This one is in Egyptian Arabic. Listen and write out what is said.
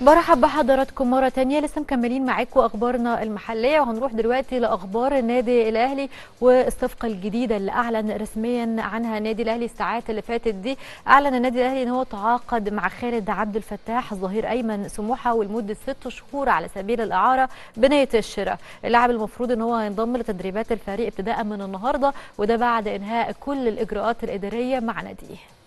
برحب بحضراتكم مرة تانية لسه مكملين معاكم أخبارنا المحلية وهنروح دلوقتي لأخبار النادي الأهلي والصفقة الجديدة اللي أعلن رسميا عنها النادي الأهلي الساعات اللي فاتت دي أعلن النادي الأهلي إن هو تعاقد مع خالد عبد الفتاح ظهير أيمن سموحة ولمدة ست شهور على سبيل الإعارة بنية الشراء اللاعب المفروض إن هو هينضم لتدريبات الفريق ابتداء من النهاردة وده بعد إنهاء كل الإجراءات الإدارية مع ناديه